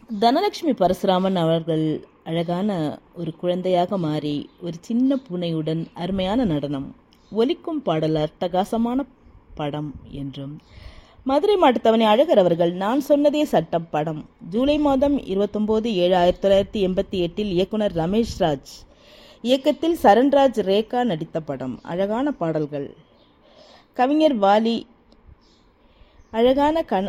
தனலட்சுமி பரசுராமன் அவர்கள் அழகான ஒரு குழந்தையாக மாறி ஒரு சின்ன பூனையுடன் அருமையான நடனம் ஒலிக்கும் பாடல் அட்டகாசமான படம் என்றும் மதுரை மாட்டுத்தவணை அழகர் அவர்கள் நான் சொன்னதே சட்டம் படம் ஜூலை மாதம் இருபத்தொம்போது ஏழு ஆயிரத்தி தொள்ளாயிரத்தி எண்பத்தி எட்டில் இயக்குனர் ரமேஷ் ராஜ் இயக்கத்தில் சரண்ராஜ் ரேகா நடித்த படம் அழகான பாடல்கள் கவிஞர் வாலி அழகான கண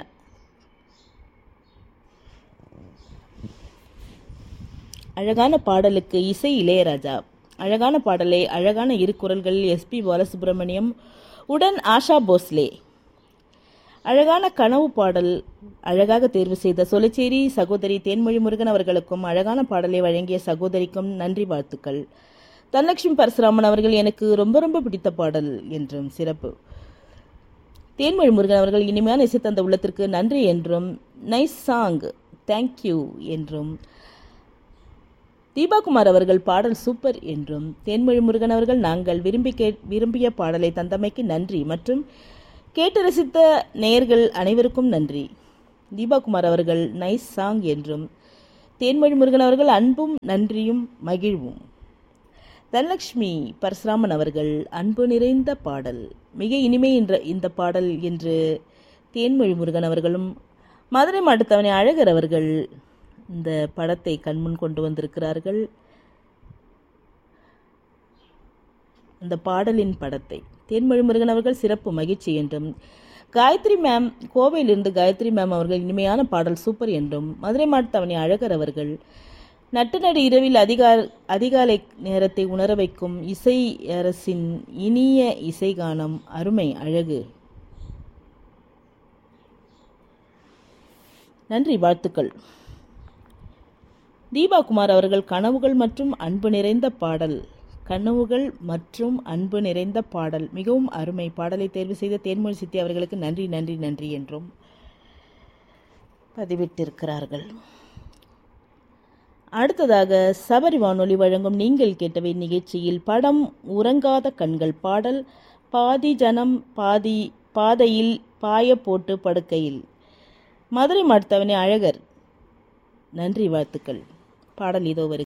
அழகான பாடலுக்கு இசை இளையராஜா அழகான பாடலை அழகான இரு குரல்களில் எஸ்பி பாலசுப்ரமணியம் உடன் ஆஷா போஸ்லே அழகான கனவு பாடல் அழகாக தேர்வு செய்த சொலச்சேரி சகோதரி தேன்மொழி முருகன் அவர்களுக்கும் அழகான பாடலை வழங்கிய சகோதரிக்கும் நன்றி வாழ்த்துக்கள் தனலட்சுமி பரசுராமன் அவர்கள் எனக்கு ரொம்ப ரொம்ப பிடித்த பாடல் என்றும் சிறப்பு தேன்மொழி முருகன் அவர்கள் இனிமையான இசை தந்த உள்ளத்திற்கு நன்றி என்றும் நைஸ் சாங் தேங்க்யூ என்றும் தீபாகுமார் அவர்கள் பாடல் சூப்பர் என்றும் தேன்மொழி முருகன் அவர்கள் நாங்கள் விரும்பி கே விரும்பிய பாடலை தந்தமைக்கு நன்றி மற்றும் கேட்டு ரசித்த நேயர்கள் அனைவருக்கும் நன்றி தீபாகுமார் அவர்கள் நைஸ் சாங் என்றும் தேன்மொழி முருகன் அவர்கள் அன்பும் நன்றியும் மகிழ்வும் தனலட்சுமி பரசுராமன் அவர்கள் அன்பு நிறைந்த பாடல் மிக இனிமை என்ற இந்த பாடல் என்று தேன்மொழி முருகன் அவர்களும் மதுரை மாட்டுத்தவணை அழகர் அவர்கள் இந்த படத்தை கண்முன் கொண்டு வந்திருக்கிறார்கள் அந்த பாடலின் படத்தை தேன்மொழி முருகன் அவர்கள் சிறப்பு மகிழ்ச்சி என்றும் காயத்ரி மேம் கோவையிலிருந்து காயத்ரி மேம் அவர்கள் இனிமையான பாடல் சூப்பர் என்றும் மதுரை மாட்டுத்தவணை அழகர் அவர்கள் நட்டு நடு இரவில் அதிகா அதிகாலை நேரத்தை உணர வைக்கும் இசை அரசின் இனிய இசை கானம் அருமை அழகு நன்றி வாழ்த்துக்கள் தீபாகுமார் அவர்கள் கனவுகள் மற்றும் அன்பு நிறைந்த பாடல் கனவுகள் மற்றும் அன்பு நிறைந்த பாடல் மிகவும் அருமை பாடலை தேர்வு செய்த தேன்மொழி சித்தி அவர்களுக்கு நன்றி நன்றி நன்றி என்றும் பதிவிட்டிருக்கிறார்கள் அடுத்ததாக சபரி வானொலி வழங்கும் நீங்கள் கேட்டவை நிகழ்ச்சியில் படம் உறங்காத கண்கள் பாடல் பாதி ஜனம் பாதி பாதையில் பாய போட்டு படுக்கையில் மதுரை மாட்டுத்தவணை அழகர் நன்றி வாழ்த்துக்கள் பாடல் இதோ வருகிறது